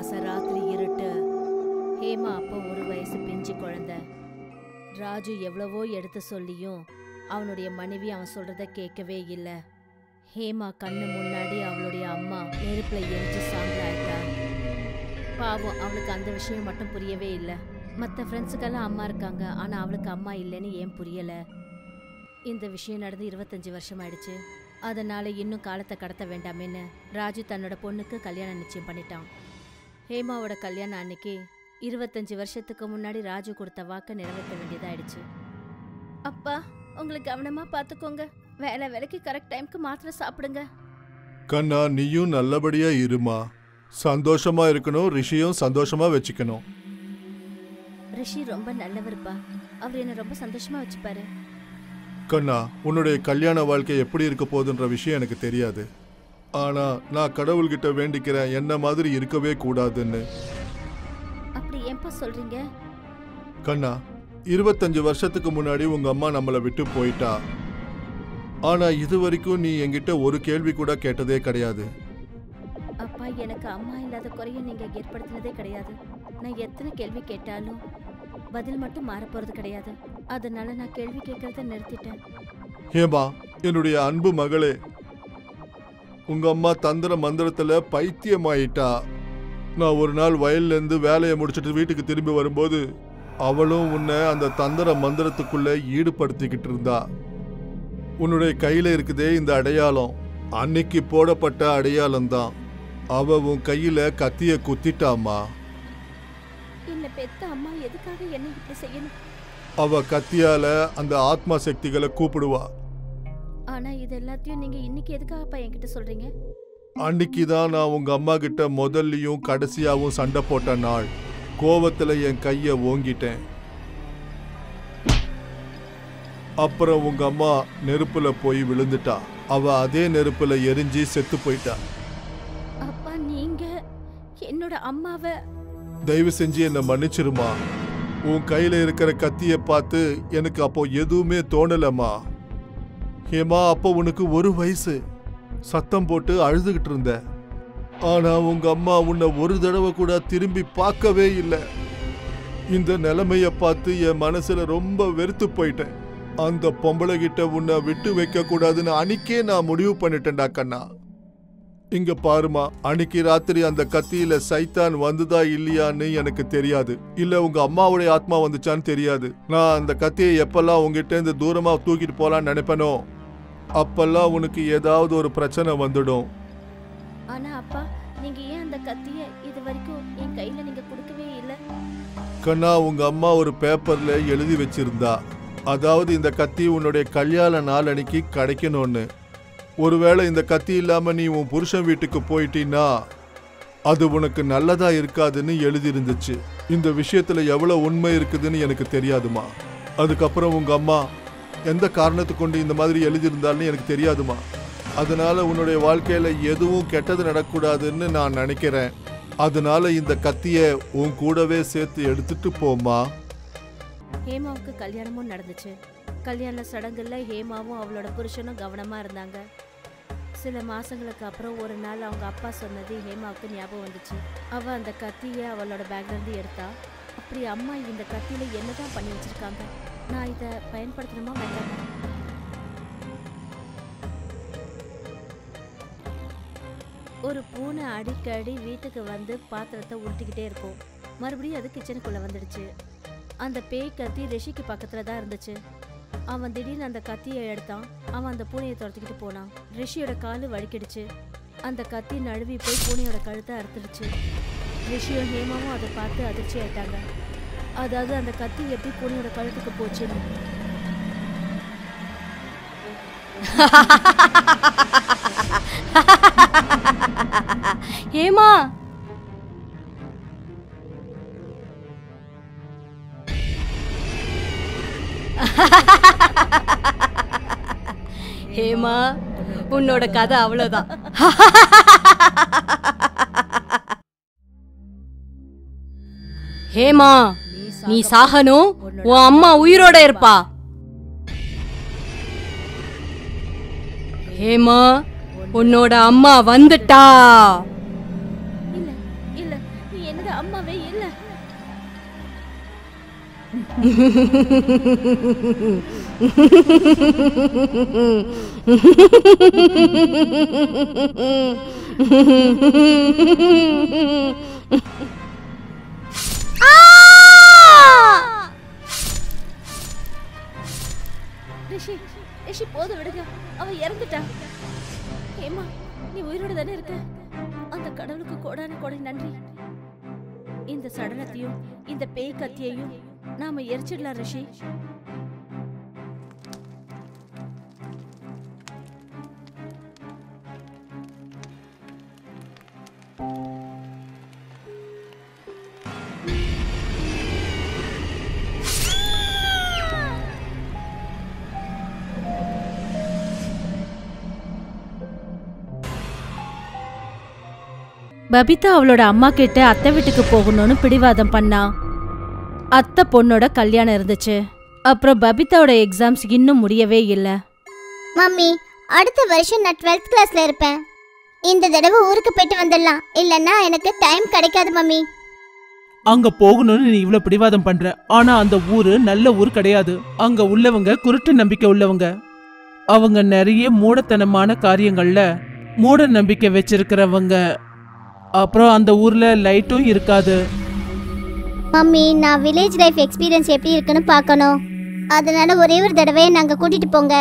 மாசம் ராத்திரி இருட்டு ஹேமா அப்போ ஒரு வயசு பிஞ்சு குழந்தை ராஜு எவ்வளவோ எடுத்து சொல்லியும் அவனுடைய மனைவி அவன் சொல்றத கேட்கவே இல்லை ஹேமா கண்ணு முன்னாடி அவளுடைய அம்மா நெருப்புல எரிஞ்சு சாம்பலாயிட்டா பாவம் அவளுக்கு அந்த விஷயம் மட்டும் புரியவே இல்லை மற்ற ஃப்ரெண்ட்ஸுக்கெல்லாம் அம்மா இருக்காங்க ஆனால் அவளுக்கு அம்மா இல்லைன்னு ஏன் புரியலை இந்த விஷயம் நடந்து இருபத்தஞ்சி வருஷம் ஆயிடுச்சு அதனால இன்னும் காலத்தை கடத்த வேண்டாமேன்னு ராஜு தன்னோட பொண்ணுக்கு கல்யாணம் நிச்சயம் பண்ணிட்டான் ஹேமாவோட கல்யாணம் அன்னைக்கு இருபத்தஞ்சி வருஷத்துக்கு முன்னாடி ராஜு கொடுத்த வாக்கை நிறைவேற்ற வேண்டியதாயிடுச்சு அப்பா உங்களை கவனமா பார்த்துக்கோங்க வேலை வேலைக்கு கரெக்ட் டைம்க்கு மாத்திரை சாப்பிடுங்க கண்ணா நீயும் நல்லபடியா இருமா சந்தோஷமா இருக்கணும் ரிஷியும் சந்தோஷமா வச்சுக்கணும் ரிஷி ரொம்ப நல்லவர்ப்பா அவர் என்ன ரொம்ப சந்தோஷமா வச்சுப்பாரு கண்ணா உன்னுடைய கல்யாண வாழ்க்கை எப்படி இருக்க போகுதுன்ற விஷயம் எனக்கு தெரியாது ஆனா நான் கடவுள்கிட்ட வேண்டிக்கிறேன் என்ன மாதிரி இருக்கவே கூடாதுன்னு அப்படி ஏன்பா சொல்றீங்க கண்ணா இருபத்தஞ்சு வருஷத்துக்கு முன்னாடி உங்க அம்மா நம்மளை விட்டு போயிட்டா ஆனா இது வரைக்கும் நீ என்கிட்ட ஒரு கேள்வி கூட கேட்டதே கிடையாது அப்பா எனக்கு அம்மா இல்லாத குறைய நீங்க ஏற்படுத்தினதே கிடையாது நான் எத்தனை கேள்வி கேட்டாலும் பதில் மட்டும் மாற போறது கிடையாது அதனால நான் கேள்வி கேட்கறத நிறுத்திட்டேன் ஹேமா என்னுடைய அன்பு மகளே உங்க அம்மா தந்திர மந்திரத்துல பைத்தியமாயிட்டா நான் ஒரு நாள் வயல்ல இருந்து வேலையை முடிச்சிட்டு வீட்டுக்கு திரும்பி வரும்போது அவளும் உன்னை அந்த தந்திர மந்திரத்துக்குள்ள ஈடுபடுத்திக்கிட்டு இருந்தா உன்னுடைய கையில இருக்குதே இந்த அடையாளம் அன்னைக்கு போடப்பட்ட அடையாளம் தான் அவ உன் கையில கத்திய குத்திட்டாமா என்ன பெத்த அம்மா எதுக்காக என்ன இப்படி செய்யணும் அவ கத்தியால அந்த ஆத்மா சக்திகளை கூப்பிடுவா ஆனா இது எல்லாத்தையும் நீங்க இன்னைக்கு எதுக்காகப்பா என்கிட்ட சொல்றீங்க அன்னைக்கு தான் நான் உங்க அம்மா கிட்ட முதல்லையும் கடைசியாவும் சண்டை போட்ட நாள் கோவத்துல என் கைய ஓங்கிட்டேன் அப்புறம் உங்க அம்மா நெருப்புல போய் விழுந்துட்டா அவ அதே நெருப்புல எரிஞ்சு செத்து போயிட்டா அப்பா நீங்க என்னோட அம்மாவை தயவு செஞ்சு என்னை மன்னிச்சிருமா உன் கையில இருக்கிற கத்திய பார்த்து எனக்கு அப்போ எதுவுமே தோணலம்மா ஹேமா அப்போ உனக்கு ஒரு வயசு சத்தம் போட்டு அழுதுகிட்டு இருந்த ஆனா உங்க அம்மா உன்னை ஒரு தடவை கூட திரும்பி பார்க்கவே இல்லை இந்த நிலைமைய பார்த்து என் மனசுல ரொம்ப வெறுத்து போயிட்டேன் அந்த பொம்பளை கிட்ட உன்னை விட்டு வைக்க கூடாதுன்னு அன்னைக்கே நான் முடிவு பண்ணிட்டேன்டா கண்ணா இங்க பாருமா அன்னைக்கு ராத்திரி அந்த கத்தியில சைத்தான் வந்துதா இல்லையான்னு எனக்கு தெரியாது இல்ல உங்க அம்மாவுடைய ஆத்மா வந்துச்சான்னு தெரியாது நான் அந்த கத்தியை எப்பெல்லாம் உங்ககிட்ட இருந்து தூரமா தூக்கிட்டு போலான்னு நினைப்பனோ அப்பெல்லாம் உனக்கு ஏதாவது ஒரு பிரச்சனை வந்துடும் ஆனா அப்பா நீங்க ஏன் அந்த கத்திய இது வரைக்கும் என் கையில நீங்க கொடுக்கவே இல்லை கண்ணா உங்க அம்மா ஒரு பேப்பர்ல எழுதி வச்சிருந்தா அதாவது இந்த கத்தி உன்னுடைய கல்யாண நாள் அன்னைக்கு கிடைக்கணும்னு ஒருவேளை இந்த கத்தி இல்லாம நீ உன் புருஷன் வீட்டுக்கு போயிட்டீன்னா அது உனக்கு நல்லதா இருக்காதுன்னு எழுதி இருந்துச்சு இந்த விஷயத்துல எவ்வளவு உண்மை இருக்குதுன்னு எனக்கு தெரியாதுமா அதுக்கப்புறம் உங்க அம்மா எந்த காரணத்தை கொண்டு இந்த மாதிரி எழுதியிருந்தாலும் எனக்கு தெரியாதுமா அதனால உன்னுடைய வாழ்க்கையில எதுவும் கெட்டது நடக்கூடாதுன்னு நான் நினைக்கிறேன் அதனால இந்த கத்திய உன் கூடவே சேர்த்து எடுத்துட்டு போமா ஹேமாவுக்கு கல்யாணமும் நடந்துச்சு கல்யாண சடங்குல ஹேமாவும் அவளோட புருஷனும் கவனமா இருந்தாங்க சில மாசங்களுக்கு அப்புறம் ஒரு நாள் அவங்க அப்பா சொன்னது ஹேமாவுக்கு ஞாபகம் வந்துச்சு அவ அந்த கத்தியை அவளோட பேக்ல இருந்து எடுத்தா அப்படி அம்மா இந்த கத்தியில என்னதான் பண்ணி வச்சிருக்காங்க நான் இதை பயன்படுத்தணுமா வேண்டாமா ஒரு பூனை அடிக்கடி வீட்டுக்கு வந்து பாத்திரத்தை உருட்டிக்கிட்டே இருக்கும் மறுபடியும் அது கிச்சனுக்குள்ள வந்துடுச்சு அந்த பேய் கத்தி ரிஷிக்கு பக்கத்துல தான் இருந்துச்சு அவன் திடீர்னு அந்த கத்தியை எடுத்தான் அவன் அந்த பூனையை துரத்திக்கிட்டு போனான் ரிஷியோட காலு வலிக்கிடுச்சு அந்த கத்தி நழுவி போய் பூனையோட கழுத்தை அறுத்துடுச்சு ரிஷியும் ஹேமாவும் அதை பார்த்து அதிர்ச்சி ஆயிட்டாங்க அதாவது அந்த கத்தி எப்படி பூனையோட கழுத்துக்கு போச்சுன்னு ஏமா ஹேமா உன்னோட கதை அவ்வளவுதான் ஹேமா நீ சாகணும் உன் அம்மா உயிரோட இருப்பா ஹேமா உன்னோட அம்மா வந்துட்டா இல்ல இல்ல ரிஷி ரிஷி போதும் விடுங்க அவ இறந்துட்டா ஏமா நீ உயிரோட தானே இருக்க அந்த கடவுளுக்கு கோடான கோடை நன்றி இந்த சடலத்தையும் இந்த பேய் கத்தியையும் நாம எரிச்சிடலாம் ரிஷி பபிதா அவளோட அம்மா கிட்ட அத்தை வீட்டுக்கு போகணும்னு பிடிவாதம் பண்ணா அத்தை பொண்ணோட கல்யாணம் இருந்துச்சு அப்புறம் பபிதாவோட எக்ஸாம்ஸ் இன்னும் முடியவே இல்லை மம்மி அடுத்த வருஷம் நான் டுவெல்த் கிளாஸ்ல இருப்பேன் இந்த தடவை ஊருக்கு போயிட்டு வந்துடலாம் இல்லைன்னா எனக்கு டைம் கிடைக்காது மம்மி அங்க போகணும்னு நீ இவ்ளோ பிடிவாதம் பண்ற ஆனா அந்த ஊரு நல்ல ஊர் கிடையாது அங்க உள்ளவங்க குருட்டு நம்பிக்கை உள்ளவங்க அவங்க நிறைய மூடத்தனமான காரியங்கள்ல மூட நம்பிக்கை வச்சிருக்கிறவங்க அப்புறம் அந்த ஊர்ல லைட்டும் இருக்காது மம்மி நான் வில்லேஜ் லைஃப் எக்ஸ்பீரியன்ஸ் எப்படி இருக்குன்னு பார்க்கணும் அதனால ஒரே ஒரு தடவை நாங்க கூட்டிட்டு போங்க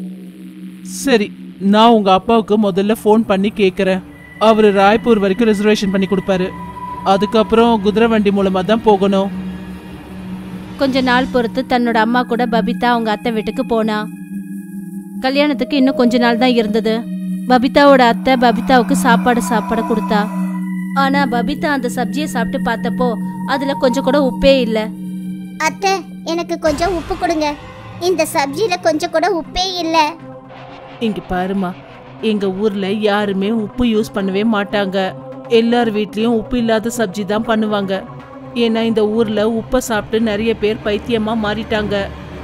சரி நான் உங்க அப்பாவுக்கு முதல்ல ஃபோன் பண்ணி கேட்குறேன் அவர் ராய்ப்பூர் வரைக்கும் ரிசர்வேஷன் பண்ணி கொடுப்பாரு அதுக்கப்புறம் குதிரை வண்டி மூலமா தான் போகணும் கொஞ்ச நாள் பொறுத்து தன்னோட அம்மா கூட பபிதா அவங்க அத்தை வீட்டுக்கு போனா கல்யாணத்துக்கு இன்னும் கொஞ்ச நாள் தான் இருந்தது பபிதாவோட அத்தை பபிதாவுக்கு சாப்பாடு சாப்பாடு கொடுத்தா ஆனா பபிதா அந்த சப்ஜியை சாப்பிட்டு பார்த்தப்போ அதுல கொஞ்சம் கூட உப்பே இல்ல அத்தை எனக்கு கொஞ்சம் உப்பு கொடுங்க இந்த சப்ஜில கொஞ்சம் கூட உப்பே இல்ல இங்க பாருமா எங்க ஊர்ல யாருமே உப்பு யூஸ் பண்ணவே மாட்டாங்க எல்லார் வீட்லயும் உப்பு இல்லாத சப்ஜி தான் பண்ணுவாங்க ஏன்னா இந்த ஊர்ல உப்பை சாப்பிட்டு நிறைய பேர் பைத்தியமா மாறிட்டாங்க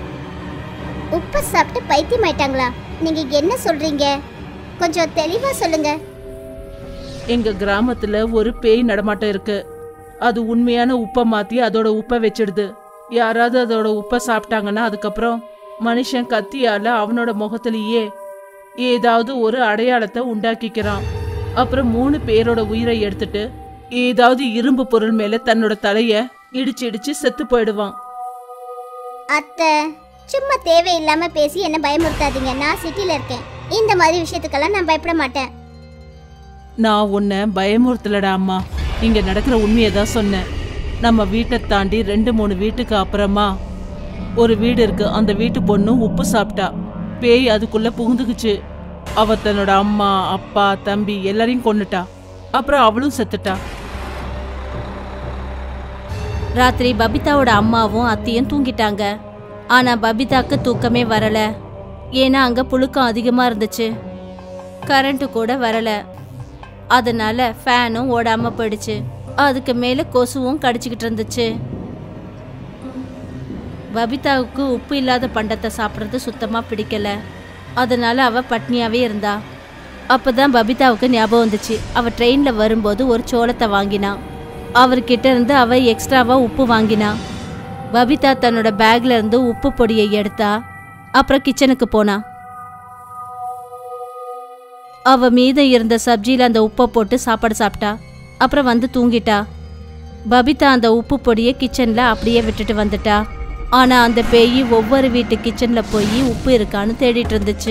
உப்பு சாப்பிட்டு பைத்தியம் ஆயிட்டாங்களா நீங்க என்ன சொல்றீங்க கொஞ்சம் தெளிவா சொல்லுங்க எங்க கிராமத்துல ஒரு பேய் நடமாட்டம் இருக்கு அது உண்மையான உப்பை மாத்தி அதோட உப்பை வச்சிடுது யாராவது அதோட உப்பை சாப்பிட்டாங்கன்னா அதுக்கப்புறம் மனுஷன் கத்தியால அவனோட முகத்திலேயே ஏதாவது ஒரு அடையாளத்தை உண்டாக்கிக்கிறான் அப்புறம் மூணு பேரோட உயிரை எடுத்துட்டு ஏதாவது இரும்பு பொருள் மேல தன்னோட தலைய இடிச்சு இடிச்சு செத்து போயிடுவான் அத்தை சும்மா தேவையில்லாம பேசி என்ன பயமுறுத்தாதீங்க நான் சிட்டில இருக்கேன் இந்த மாதிரி விஷயத்துக்கெல்லாம் நான் பயப்பட மாட்டேன் நான் உன்னை பயமுறுத்தலடா அம்மா இங்க நடக்கிற உண்மையை தான் சொன்னேன் நம்ம வீட்டை தாண்டி ரெண்டு மூணு வீட்டுக்கு அப்புறமா ஒரு வீடு இருக்கு அந்த வீட்டு பொண்ணு உப்பு சாப்பிட்டா பேய் அதுக்குள்ள புகுந்துக்குச்சு அவ தன்னோட அம்மா அப்பா தம்பி எல்லாரையும் கொன்னுட்டா அப்புறம் அவளும் செத்துட்டா ராத்திரி பபிதாவோட அம்மாவும் அத்தையும் தூங்கிட்டாங்க ஆனா பபிதாக்கு தூக்கமே வரல ஏன்னா அங்க புழுக்கம் அதிகமா இருந்துச்சு கரண்ட் கூட வரல அதனால ஃபேனும் ஓடாம போயிடுச்சு அதுக்கு மேல கொசுவும் கடிச்சுக்கிட்டு இருந்துச்சு பபிதாவுக்கு உப்பு இல்லாத பண்டத்தை சாப்பிட்றது சுத்தமா பிடிக்கல அதனால அவ பட்னியாவே இருந்தா அப்பதான் பபிதாவுக்கு ஞாபகம் வந்துச்சு அவ ட்ரெயின்ல வரும்போது ஒரு சோளத்தை வாங்கினா அவர்கிட்ட இருந்து அவ எக்ஸ்ட்ராவா உப்பு வாங்கினா பபிதா தன்னோட பேக்ல இருந்து உப்பு பொடியை எடுத்தா அப்புறம் கிச்சனுக்கு போனா அவ மீதம் இருந்த சப்ஜியில அந்த உப்பை போட்டு சாப்பாடு சாப்பிட்டா அப்புறம் வந்து தூங்கிட்டா பபிதா அந்த உப்பு பொடியை கிச்சன்ல அப்படியே விட்டுட்டு வந்துட்டா ஆனா அந்த பேய் ஒவ்வொரு வீட்டு கிச்சன்ல போய் உப்பு இருக்கான்னு தேடிட்டு இருந்துச்சு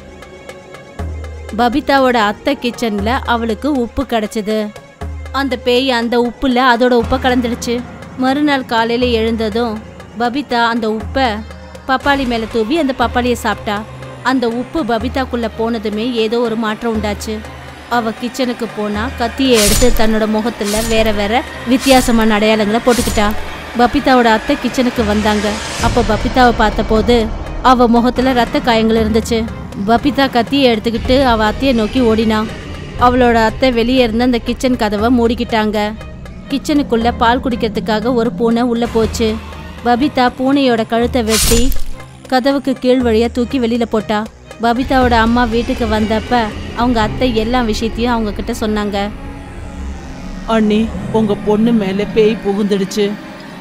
பபிதாவோட அத்தை கிச்சன்ல அவளுக்கு உப்பு கிடைச்சது அந்த பேய் அந்த உப்புல அதோட உப்பை கலந்துடுச்சு மறுநாள் காலையில எழுந்ததும் பபிதா அந்த உப்பை பப்பாளி மேல தூவி அந்த பப்பாளியை சாப்பிட்டா அந்த உப்பு பபிதாக்குள்ள போனதுமே ஏதோ ஒரு மாற்றம் உண்டாச்சு அவ கிச்சனுக்கு போனா கத்தியை எடுத்து தன்னோட முகத்துல வேற வேற வித்தியாசமான அடையாளங்களை போட்டுக்கிட்டா பபிதாவோட அத்தை கிச்சனுக்கு வந்தாங்க அப்ப பபிதாவை பார்த்தபோது அவ முகத்துல ரத்த காயங்கள் இருந்துச்சு பபிதா கத்தியை எடுத்துக்கிட்டு அவ அத்தையை நோக்கி ஓடினா அவளோட அத்தை வெளியே இருந்த அந்த கிச்சன் கதவை மூடிக்கிட்டாங்க கிச்சனுக்குள்ள பால் குடிக்கிறதுக்காக ஒரு பூனை உள்ள போச்சு பபிதா பூனையோட கழுத்தை வெட்டி கதவுக்கு கீழ் வழியா தூக்கி வெளியில போட்டா பபிதாவோட அம்மா வீட்டுக்கு வந்தப்ப அவங்க அத்தை எல்லா விஷயத்தையும் அவங்க கிட்ட சொன்னாங்க அண்ணி உங்க பொண்ணு மேல பேய் புகுந்துடுச்சு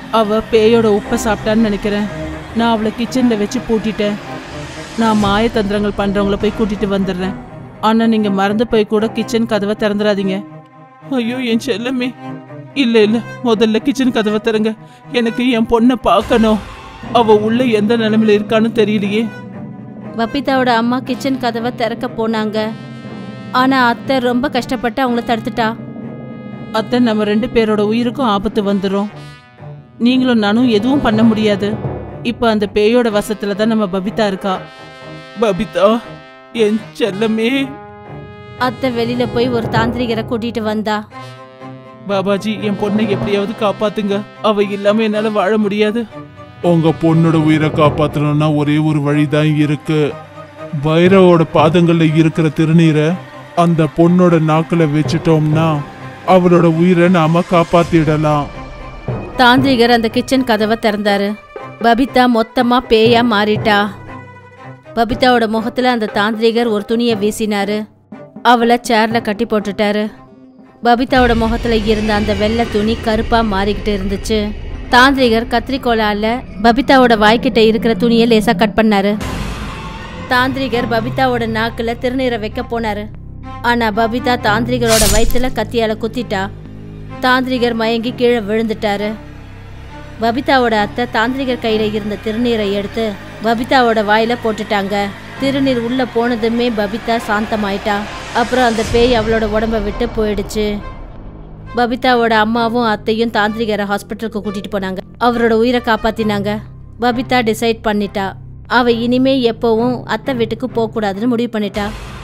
அவ பேயோட உப்பை சாப்பிட்டான்னு நினைக்கிறேன் நான் அவளை கிச்சனில் வச்சு பூட்டிட்டேன் நான் மாயத்தந்திரங்கள் பண்ணுறவங்கள போய் கூட்டிட்டு வந்துடுறேன் ஆனால் நீங்கள் மறந்து போய் கூட கிச்சன் கதவை திறந்துடாதீங்க ஐயோ என் செல்லமே இல்லை இல்லை முதல்ல கிச்சன் கதவை திறங்க எனக்கு என் பொண்ணை பார்க்கணும் அவ உள்ள எந்த நிலைமையில இருக்கான்னு தெரியலையே பபிதாவோட அம்மா கிச்சன் கதவை திறக்க போனாங்க ஆனா அத்தை ரொம்ப கஷ்டப்பட்டு அவங்கள தடுத்துட்டா அத்தை நம்ம ரெண்டு பேரோட உயிருக்கும் ஆபத்து வந்துடும் நீங்களும் நானும் எதுவும் பண்ண முடியாது இப்போ அந்த பேயோட வசத்துல தான் நம்ம பபிதா இருக்கா பபிதா என் செல்லமே அத்தை வெளியில போய் ஒரு தாந்திரிகரை கூட்டிட்டு வந்தா பாபாஜி என் பொண்ணை எப்படியாவது காப்பாத்துங்க அவ இல்லாம என்னால வாழ முடியாது உங்க பொண்ணோட உயிரை காப்பாத்தணும்னா ஒரே ஒரு வழிதான் இருக்கு பைரவோட பாதங்கள்ல இருக்கிற திருநீரை அந்த பொண்ணோட நாக்குல வச்சுட்டோம்னா அவளோட உயிரை நாம காப்பாத்திடலாம் தாந்திரிகர் அந்த கிச்சன் கதவை திறந்தாரு பபிதா மொத்தமா பேயா மாறிட்டா பபிதாவோட முகத்துல அந்த தாந்திரிகர் ஒரு துணியை வீசினாரு அவளை சேர்ல கட்டி போட்டுட்டாரு பபிதாவோட முகத்துல இருந்த அந்த வெள்ளை துணி கருப்பா மாறிக்கிட்டு இருந்துச்சு தாந்திரிகர் கத்திரிக்கோலால பபிதாவோட வாய்க்கிட்ட இருக்கிற துணியை லேசா கட் பண்ணாரு தாந்திரிகர் பபிதாவோட நாக்குல திருநீரை வைக்க போனாரு ஆனா பபிதா தாந்திரிகரோட வயித்துல கத்தியால குத்திட்டா தாந்திரிகர் மயங்கி கீழே விழுந்துட்டாரு பபிதாவோட அத்தை தாந்திரிகர் கையில இருந்த திருநீரை எடுத்து பபிதாவோட வாயில போட்டுட்டாங்க திருநீர் உள்ள போனதுமே பபிதா சாந்தமாயிட்டா அப்புறம் அந்த பேய் அவளோட உடம்ப விட்டு போயிடுச்சு பபிதாவோட அம்மாவும் அத்தையும் தாந்திரிகரை ஹாஸ்பிட்டலுக்கு கூட்டிட்டு போனாங்க அவரோட உயிரை காப்பாத்தினாங்க பபிதா டிசைட் பண்ணிட்டா அவ இனிமே எப்பவும் அத்தை வீட்டுக்கு போக கூடாதுன்னு முடிவு பண்ணிட்டா